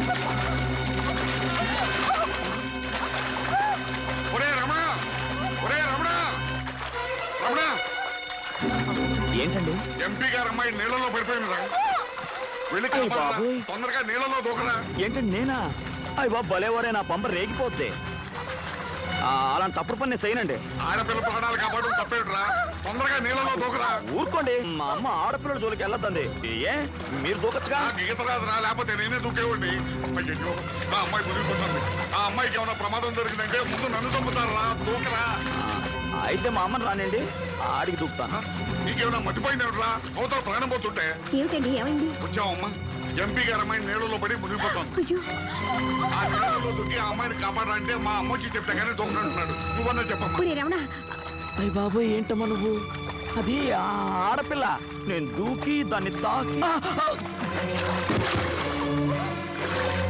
ఒరే రమణ ఒరే రమణ రమణ ఏంటండి ఎంపీ గారు అమ్మాయి నీళ్ళలో పడిపోయిందిరా వెళ్ళి అయ్య కాపాడరా. బాబోయ్. తొందరగా నీళ్ళలో దూకరా ఏంటండి నేనా అయ్య బాబు భలేవరే నా పంప రేగిపోద్ది ఆ, అలాంటి తప్పుడు పని నేను చేయనండి ఆడపిల్ల ప్రాణాలు కాపాడు తప్పేట్రా తొందరగా నీళ్ళలో దూకరా ఊరుకోండి మా అమ్మ ఆడపిల్లల జోలికి వెళ్ళొద్దండి ఏ మీరు దూకొచ్చుగా నాకు ఈత రాదురా లేకపోతే నేనే దూకేవాడిని అయ్యో నా అమ్మాయి మునిగిపోతుంది ఆ అమ్మాయికి ఏమైనా ప్రమాదం జరిగిందంటే ముందు నన్ను చంపుతారా దూకరా ఆ, అయితే మా అమ్మని రానండి ఆడికి దూకుతాను నీకేమైనా మర్చిపోయిందేమిట్రా అవతల ప్రాణం పోతుంటే ఏమిటండి ఏమైంది వచ్చావమ్మా ఎంపీ గారు అమ్మాయి నీళ్ళలో పడి మునిగిపోతాను అయ్యో ఆ నీళ్ళలో దూకి ఆ అమ్మాయిని కాపాడాలంటే మా అమ్మ వచ్చి చెప్తే కానీ దూకనంటున్నాడు నువ్వన్నా చెప్పమ్మా ఒరే రమణ అయ్య బాబోయ్ ఏంటమ్మా నువ్వు అది ఆ ఆడపిల్ల నేను దూకి దాన్ని తాకి ఆ, ఆ!